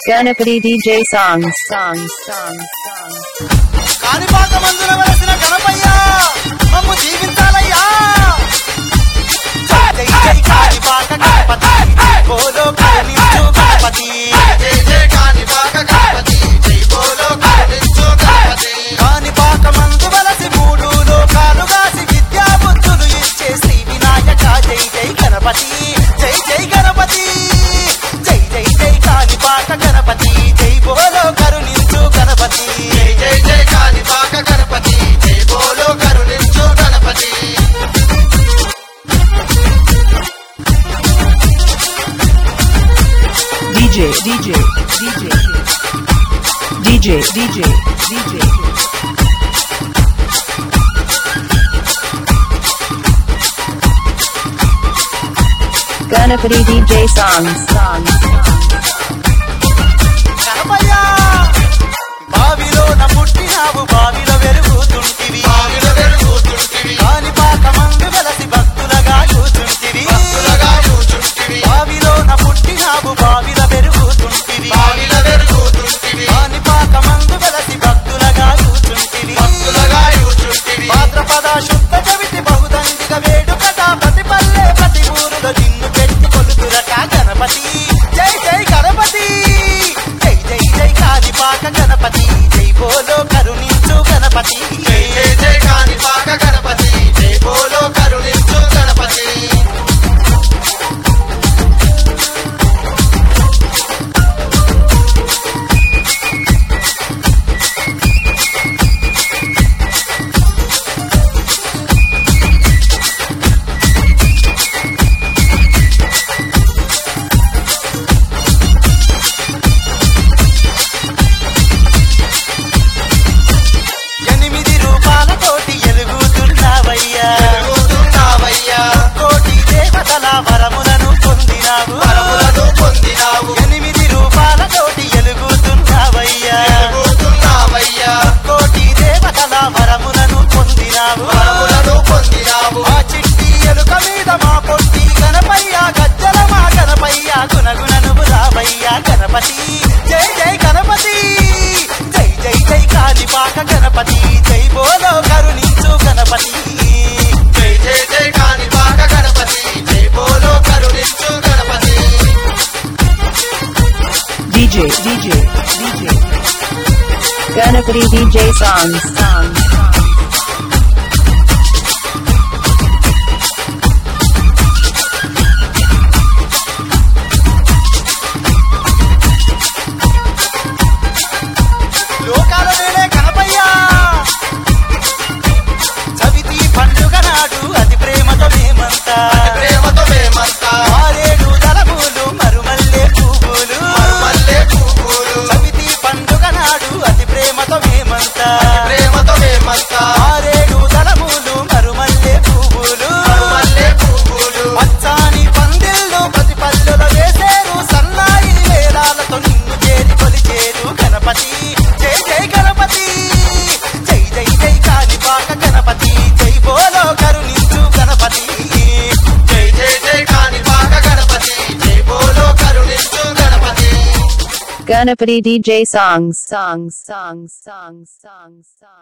Ganapati DJ songs, songs, songs, songs. Kanipaka మందుల వలసిన గణపయ్య మమ్ము జీవించాలయ్యా జై జై కాణిపాక గణపతి బోలో కరుణించు గణపతి జై జై కాణిపాక గణపతి జై బోలో కరుణించు గణపతి కాణిపాక మందు వలసి మూడు లోకాలు కాసి విద్యా బుద్ధులు ఇచ్చే శ్రీ వినాయక జై జై గణపతి జై జై గణపతి జై జై జై కాణిపాక గణపతి జై బోలో కరుణించు గణపతి జై జై జై కాణిపాక గణపతి జై బోలో కరుణించు Ganapati DJ, DJ, DJ, DJ, DJ, DJ. Ganapati DJ songs, songs, songs. Ganapayya బావిలో నా పుట్టినావు బావిలో వెలుగుతుంటివి బావిలో వెలుగుతుంటివి కాణిపాక మందు వెలసి భక్తులగా కూచుంటివి భక్తులగా కూచుంటివి బావిలో నా పుట్టినావు బావిలో వెలుగుతుంటివి బావిలో వెలుగుతుంటివి కాణిపాక మందు వెలసి భక్తులగా కూచుంటివి భక్తులగా కూచుంటివి భాద్రపద శుద్ధ చవితి బహుదండిగ వేడుకట ప్రతి పల్లె ప్రతి ఊరులో నిన్ను పెట్టి కొలుతురట గణపతి జై జై గణపతి జై జై జై కాణిపాక గణపతి జై బోలో కరుణించు గణపతి జై జై జై కాణిపాక గణపతి జై బోలో కరుణించు గణపతి ఎనిమిది రూపాలతోటి ఎలుగుతున్నావయ్యా వెలుగుతున్నావయ్యా కోటి దేవతల వరములను పొందినావు వరములను పొందినావు ఎనిమిది రూపాలతోటి ఎలుగుతున్నావయ్యా వెలుగుతున్నావయ్యా కోటి దేవతల వరములను పొందినావు వరములను పొందినావు ఆ చిట్టి ఎలుక మీద మా పొట్టి గణపయ్య గజ్జల మా గణపయ్య గుణగుణను రావయ్య గణపతి జై జై గణపతి జై జై జై కాళిపాక గణపతి జై బోలో కరుణించు గణపతి జై జై జై కాణిపాక గణపతి జై బోలో కరుణించు Ganapati DJ, DJ, DJ. Ganapati DJ songs, songs, songs. లోకాల వేలే గణపయ్య చవితి పండుగ నాడు అతి ప్రేమతో మేమంతా ప్రేమతో మేమంతా ఆరేడు దళములు మరుమల్లే పువ్వులు మల్లె పువ్వులు చవితి పండుగ నాడు అతి ప్రేమతో మేమంతా ప్రేమతో మేమంతా ఆరేడు దళములు మరుమల్లే పువ్వులు మల్లె పువ్వులు పచ్చాని పందిళ్ళు ప్రతి పల్లెలో వేసేరు సన్నాయి వేలాలతో నిన్ను చేరి కొలిచేరు గణపతి జై జై గణపతి జై జై జై కాణిపాక గణపతి జై బోలో కరుణించు గణపతి జై జై జై కాణిపాక గణపతి జై బోలో కరుణించు Ganapati Ganapati DJ songs, songs, songs, songs, songs, songs.